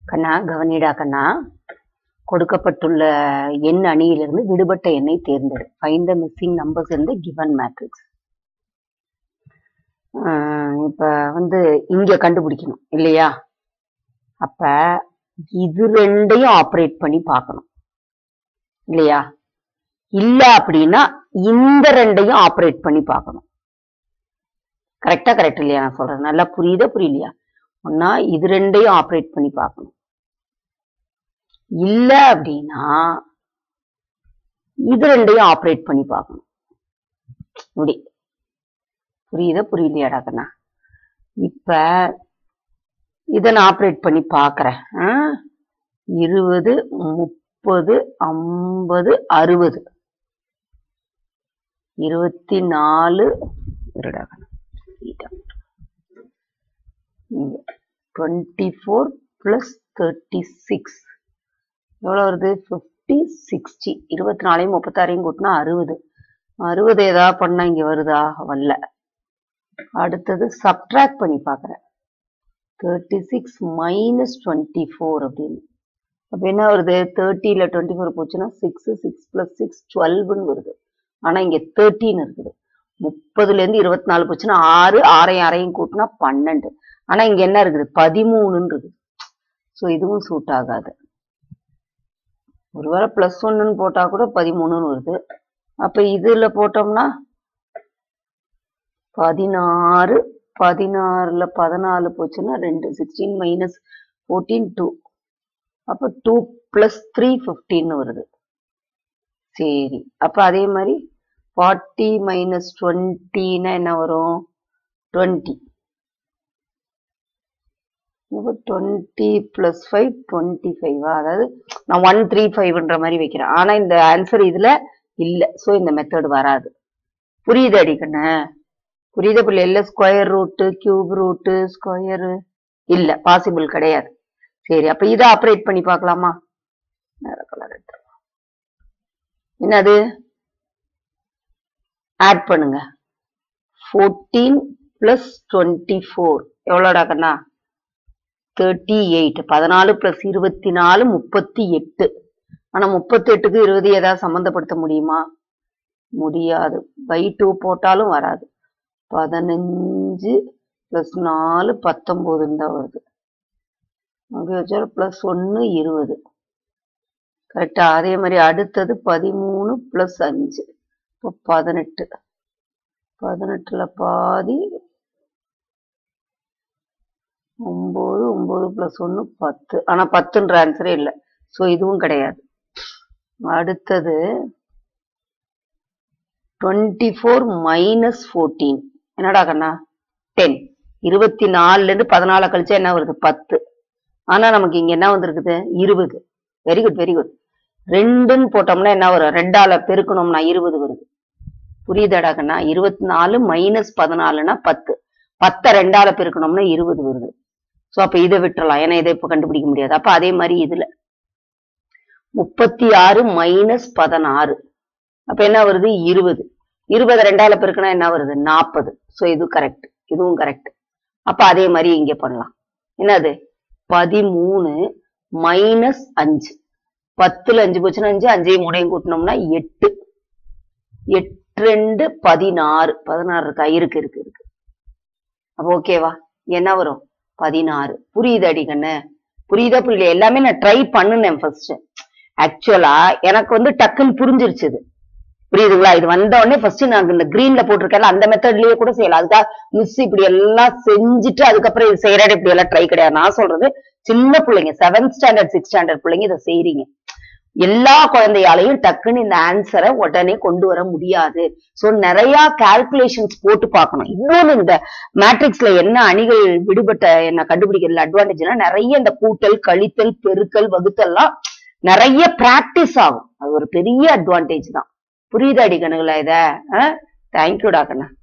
கண்ணா கவனிடா கண்ணா கொடுக்கப்பட்டுள்ள எண் அணியிலிருந்து விடுபட்ட எண்ணை தேர்ந்தெடு find the missing numbers in the given matrix இப்ப வந்து இங்க கண்டுபிடிக்கணும் இல்லையா அப்ப இது ரெண்டையும் ஆப்ரேட் பண்ணி பார்க்கணும் இல்லையா இல்ல அப்படின்னா இந்த ரெண்டையும் ஆப்ரேட் பண்ணி பார்க்கணும் கரெக்டா கரெக்ட் இல்லையா நான் சொல்றேன் நல்லா புரியுதா புரியலையா ஒன்னா இது ரெண்டையும் ஆப்ரேட் பண்ணி பார்க்கணும் இல்ல அப்படின்னா இது ரெண்டையும் ஆப்ரேட் பண்ணி பார்க்கணும் இப்படி புரியுதா புரியலையாடா கண்ணா இப்ப இதை நான் ஆப்ரேட் பண்ணி பார்க்கறேன் ஆ? இருபது முப்பது ஐம்பது அறுபது இருபத்தி நாலு இருடா கண்ணா twenty four plus thirty six எவ்வளோ வருது ஃபிஃப்டி சிக்ஸ்டி இருபத்தி நாலையும் முப்பத்தாறையும் கூட்டினா அறுபது அறுபது ஏதாவது பண்ணா இங்க வருதா வரல அடுத்தது சப்ட்ராக்ட் பண்ணி பார்க்குறேன் thirty six minus twenty four அப்படின்னு அப்போ என்ன வருது தேர்ட்டியில் டுவெண்ட்டி ஃபோர் போச்சுன்னா சிக்ஸ் சிக்ஸ் ப்ளஸ் சிக்ஸ் டுவெல்வ்னு வருது ஆனால் இங்கே தேர்ட்டின்னு இருக்குது முப்பதுலேருந்து இருபத்தி நாலு போச்சுன்னா ஆறு ஆறையும் ஆறையும் கூட்டினா பன்னெண்டு ஆனால் இங்கே என்ன இருக்குது பதிமூணுன்னு இருக்குது ஸோ இதுவும் சூட் ஆகாது ஒருவேளை ப்ளஸ் ஒன்னுன்னு போட்டா கூட பதிமூணுன்னு வருது அப்ப இதுல போட்டோம்னா பதினாறு பதினாறுல பதினாலு போச்சுன்னா ரெண்டு சிக்ஸ்டீன் மைனஸ் ஃபோர்டீன் டூ அப்ப டூ பிளஸ் த்ரீ ஃபிஃப்டின்னு வருது சரி அப்ப அதே மாதிரி ஃபார்ட்டி மைனஸ் டுவெண்ட்டின்னா என்ன வரும் டுவெண்ட்டி இப்போ டுவெண்ட்டி ப்ளஸ் ஃபைவ் டுவெண்ட்டி ஃபைவா அதாவது நான் ஒன் த்ரீ ஃபைவ்ன்ற மாதிரி வைக்கிறேன் ஆனா இந்த ஆன்சர் இதுல இல்ல சோ இந்த மெத்தட் வராது புரியுது அடிக்கண்ண புரியுது பிள்ளை இல்ல square root cube root square இல்ல பாசிபிள் கிடையாது சரி அப்ப இதை ஆப்ரேட் பண்ணி பார்க்கலாமா வேற colour எடுத்துக்கலாம். என்னது ஆட் பண்ணுங்க ஃபோர்டீன் பிளஸ் டுவெண்ட்டி ஃபோர் எவ்வளோடா கண்ணா தேர்ட்டி எயிட் பதினாலு பிளஸ் இருபத்தி நாலு முப்பத்தி எட்டு ஆனா முப்பத்தி எட்டுக்கு இருபது ஏதாவது சம்மந்தப்படுத்த முடியுமா முடியாது பை டூ போட்டாலும் வராது பதினஞ்சு பிளஸ் நாலு பத்தொன்பதுன்னு தான் வருது அங்கே வச்சா பிளஸ் ஒன்று இருபது கரெக்டா அதே மாதிரி அடுத்தது பதிமூணு பிளஸ் அஞ்சு இப்போ பதினெட்டு பதினெட்டுல பாதி ஒன்பது ஒன்பது பிளஸ் ஒன்று பத்து ஆனா பத்துன்ற ஆன்சரே இல்லை ஸோ இதுவும் கிடையாது அடுத்தது டுவெண்ட்டி ஃபோர் மைனஸ் ஃபோர்டீன் என்னடா கண்ணா டென் இருபத்தி நாலுல இருந்து பதினாலு கழிச்சா என்ன வருது பத்து ஆனா நமக்கு இங்க என்ன வந்திருக்குது இருபது வெரி குட் வெரி குட் ரெண்டுன்னு போட்டோம்னா என்ன வரும் ரெண்டால பெருக்கணும்னா இருபது வருது புரியுதாடா கண்ணா இருபத்தி நாலு மைனஸ் பதினாலுனா பத்து பத்தை ரெண்டால பெருக்கணும்னா இருபது வருது சோ அப்ப இதை விட்டுறலாம் ஏன்னா இதை இப்ப கண்டுபிடிக்க முடியாது அப்ப அதே மாதிரி இதுல முப்பத்தி ஆறு மைனஸ் பதினாறு அப்ப என்ன வருது இருபது இருபது ரெண்டால பெருக்கினா என்ன வருது நாற்பது சோ இது கரெக்ட் இதுவும் கரெக்ட் அப்ப அதே மாதிரி இங்க பண்ணலாம் என்னது பதிமூணு மைனஸ் அஞ்சு பத்துல அஞ்சு போச்சுன்னா அஞ்சு அஞ்சையும் மூணையும் கூட்டினோம்னா எட்டு எட்டு ரெண்டு பதினாறு பதினாறு இருக்கா இருக்கு இருக்கு இருக்கு அப்ப ஓகேவா என்ன வரும் பதினாறு புரியுது அடிக்கண்ணு புரியுதா புரியல எல்லாமே நான் ட்ரை பண்ணுனேன் ஃபர்ஸ்ட் ஆக்சுவலா எனக்கு வந்து டக்குன்னு புரிஞ்சிருச்சு இது புரியுதுங்களா இது வந்த உடனே ஃபர்ஸ்ட் நான் இந்த கிரீன்ல போட்டிருக்கேன்ல அந்த மெத்தட்லயே கூட செய்யலாம் அதுக்காக மிஸ் இப்படி எல்லாம் செஞ்சுட்டு அதுக்கப்புறம் இது செய்யறது இப்படி எல்லாம் ட்ரை கிடையாது நான் சொல்றது சின்ன பிள்ளைங்க செவன்த் ஸ்டாண்டர்ட் சிக்ஸ் ஸ்டாண்டர்ட் பிள்ளைங்க இதை செய்றீங்க எல்லா குழந்தையாலையும் டக்குன்னு இந்த ஆன்சரை உடனே கொண்டு வர முடியாது சோ நிறைய கால்குலேஷன்ஸ் போட்டு பார்க்கணும் இன்னொன்னு இந்த மேட்ரிக்ஸ்ல என்ன அணிகள் விடுபட்ட என்ன கண்டுபிடிக்கிறதுல அட்வான்டேஜ்னா நிறைய இந்த கூட்டல் கழித்தல் பெருக்கல் வகுத்தல்லாம் நிறைய பிராக்டிஸ் ஆகும் அது ஒரு பெரிய அட்வான்டேஜ் தான் புரியுதா அடி கணக்குல இத தேங்க்யூடா கண்ணா